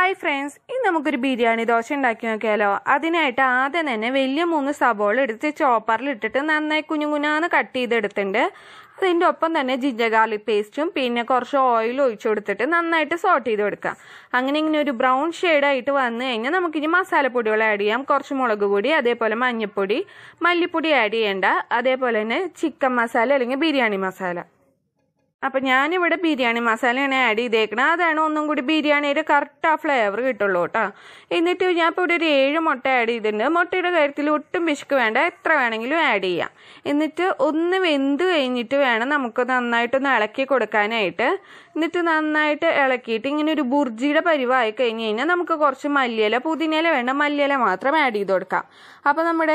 hi friends ഇന്ന് നമുക്കൊരു ബിരിയാണി ദോശ ഉണ്ടാക്കി നോക്കിയാലോ അതിനായിട്ട് ആദ്യം തന്നെ വലിയ മൂന്ന് സബോള എടുത്ത് ചോപ്പറിൽ ഇട്ടിട്ട് നന്നായി കുഞ്ഞു കുഞ്ഞാന്ന് കട്ട് ചെയ്തെടുത്തിട്ടുണ്ട് അതിൻ്റെ ഒപ്പം തന്നെ ജിഞ്ചർ ഗാർലിക് പേസ്റ്റും പിന്നെ കുറച്ച് ഓയിൽ ഒഴിച്ചു കൊടുത്തിട്ട് നന്നായിട്ട് സോട്ട് ചെയ്ത് കൊടുക്കാം അങ്ങനെ ഇങ്ങനെ ഒരു ബ്രൗൺ ഷെയ്ഡായിട്ട് വന്നു കഴിഞ്ഞാൽ നമുക്കിനി മസാലപ്പൊടികൾ ആഡ് ചെയ്യാം കുറച്ച് മുളക് പൊടി അതേപോലെ മഞ്ഞൾപ്പൊടി മല്ലിപ്പൊടി ആഡ് ചെയ്യേണ്ട അതേപോലെ തന്നെ ചിക്കൻ മസാല അല്ലെങ്കിൽ ബിരിയാണി മസാല അപ്പം ഞാനിവിടെ ബിരിയാണി മസാലയാണ് ആഡ് ചെയ്തേക്കണത് അതാണ് ഒന്നും കൂടി ബിരിയാണിയുടെ കറക്റ്റ് ആ ഫ്ലേവർ കിട്ടുള്ളൂ കേട്ടോ എന്നിട്ട് ഞാൻ ഇപ്പോൾ ഇവിടെ ഒരു ഏഴ് മുട്ട ആഡ് ചെയ്തിട്ടുണ്ട് മുട്ടയുടെ കാര്യത്തിൽ ഒട്ടും പിശുക്ക് വേണ്ട എത്ര വേണമെങ്കിലും ആഡ് ചെയ്യാം എന്നിട്ട് ഒന്ന് വെന്ത് കഴിഞ്ഞിട്ട് വേണം നമുക്ക് നന്നായിട്ടൊന്ന് ഇളക്കി കൊടുക്കാനായിട്ട് എന്നിട്ട് നന്നായിട്ട് ഇളക്കിയിട്ട് ഇങ്ങനെ ഒരു ബുർജിയുടെ പരിവായി കഴിഞ്ഞ് കഴിഞ്ഞാൽ നമുക്ക് കുറച്ച് മല്ലിയില പുതിനയില വേണ്ട മല്ലിയില മാത്രം ആഡ് ചെയ്ത് കൊടുക്കാം അപ്പോൾ നമ്മുടെ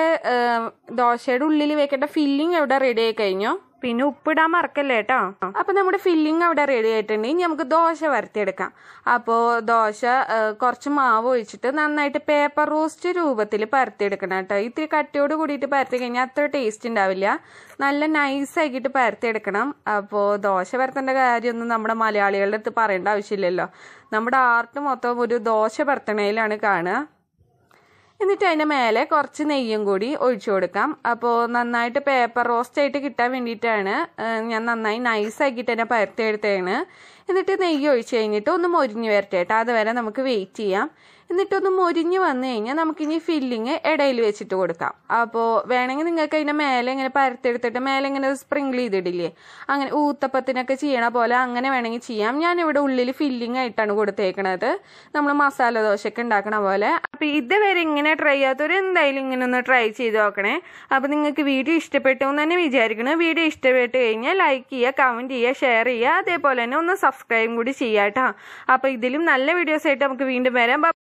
ദോശയുടെ ഉള്ളിൽ വെക്കേണ്ട ഫില്ലിംഗ് ഇവിടെ റെഡി ആയി കഴിഞ്ഞു പിന്നെ ഉപ്പിടാൻ മറക്കല്ലേ കേട്ടോ അപ്പൊ നമ്മുടെ ഫില്ലിംഗ് അവിടെ റെഡി ആയിട്ടുണ്ട് ഇനി നമുക്ക് ദോശ വരത്തിയെടുക്കാം അപ്പോൾ ദോശ കുറച്ച് മാവ് ഒഴിച്ചിട്ട് നന്നായിട്ട് പേപ്പർ റോസ്റ്റ് രൂപത്തിൽ പരത്തിയെടുക്കണം കേട്ടോ ഇത്തിരി കട്ടിയോട് കൂടിയിട്ട് പരത്തി കഴിഞ്ഞാൽ അത്ര ടേസ്റ്റ് ഉണ്ടാവില്ല നല്ല നൈസ് ആക്കിയിട്ട് പരത്തിയെടുക്കണം അപ്പോൾ ദോശ പരത്തേണ്ട കാര്യമൊന്നും നമ്മുടെ മലയാളികളുടെ അടുത്ത് പറയേണ്ട ആവശ്യമില്ലല്ലോ നമ്മുടെ ആർട്ട് മൊത്തം ഒരു ദോശ പരത്തണയിലാണ് കാണുക എന്നിട്ട് അതിൻ്റെ മേലെ കുറച്ച് നെയ്യും കൂടി ഒഴിച്ചു കൊടുക്കാം അപ്പോൾ നന്നായിട്ട് പേപ്പർ റോസ്റ്റ് ആയിട്ട് കിട്ടാൻ വേണ്ടിയിട്ടാണ് ഞാൻ നന്നായി നൈസ് ആക്കിയിട്ട് തന്നെ പരത്തിയെടുത്തതാണ് എന്നിട്ട് നെയ്യ് ഒഴിച്ച് കഴിഞ്ഞിട്ട് ഒന്ന് മൊരിഞ്ഞ് വരട്ടെ കേട്ടോ അതുവരെ നമുക്ക് വെയിറ്റ് ചെയ്യാം എന്നിട്ടൊന്ന് മൊരിഞ്ഞ് വന്നു കഴിഞ്ഞാൽ നമുക്കിനി ഫില്ലിങ് ഇടയിൽ വെച്ചിട്ട് കൊടുക്കാം അപ്പോൾ വേണമെങ്കിൽ നിങ്ങൾക്ക് അതിൻ്റെ മേലെ ഇങ്ങനെ പരത്തെടുത്തിട്ട് മേലെ ഇങ്ങനെ സ്പ്രിങ്കിൾ ചെയ്തിടില്ലേ അങ്ങനെ ഊത്തപ്പത്തിനൊക്കെ ചെയ്യണ പോലെ അങ്ങനെ വേണമെങ്കിൽ ചെയ്യാം ഞാനിവിടെ ഉള്ളിൽ ഫില്ലിംഗ് ആയിട്ടാണ് കൊടുത്തേക്കണത് നമ്മൾ മസാല ദോശയൊക്കെ ഉണ്ടാക്കണ പോലെ അപ്പോൾ ഇതുവരെ ഇങ്ങനെ ട്രൈ ചെയ്യാത്തവർ എന്തായാലും ഇങ്ങനെ ഒന്ന് ട്രൈ ചെയ്ത് നോക്കണേ അപ്പോൾ നിങ്ങൾക്ക് വീഡിയോ ഇഷ്ടപ്പെട്ടു എന്ന് തന്നെ വിചാരിക്കണം വീഡിയോ ഇഷ്ടപ്പെട്ട് കഴിഞ്ഞാൽ ലൈക്ക് ചെയ്യുക കമൻറ്റ് ചെയ്യുക ഷെയർ ചെയ്യുക അതേപോലെ തന്നെ ഒന്ന് സബ്സ്ക്രൈബും കൂടി ചെയ്യാം കേട്ടോ അപ്പോൾ ഇതിലും നല്ല വീഡിയോസ് ആയിട്ട് നമുക്ക് വീണ്ടും വരാം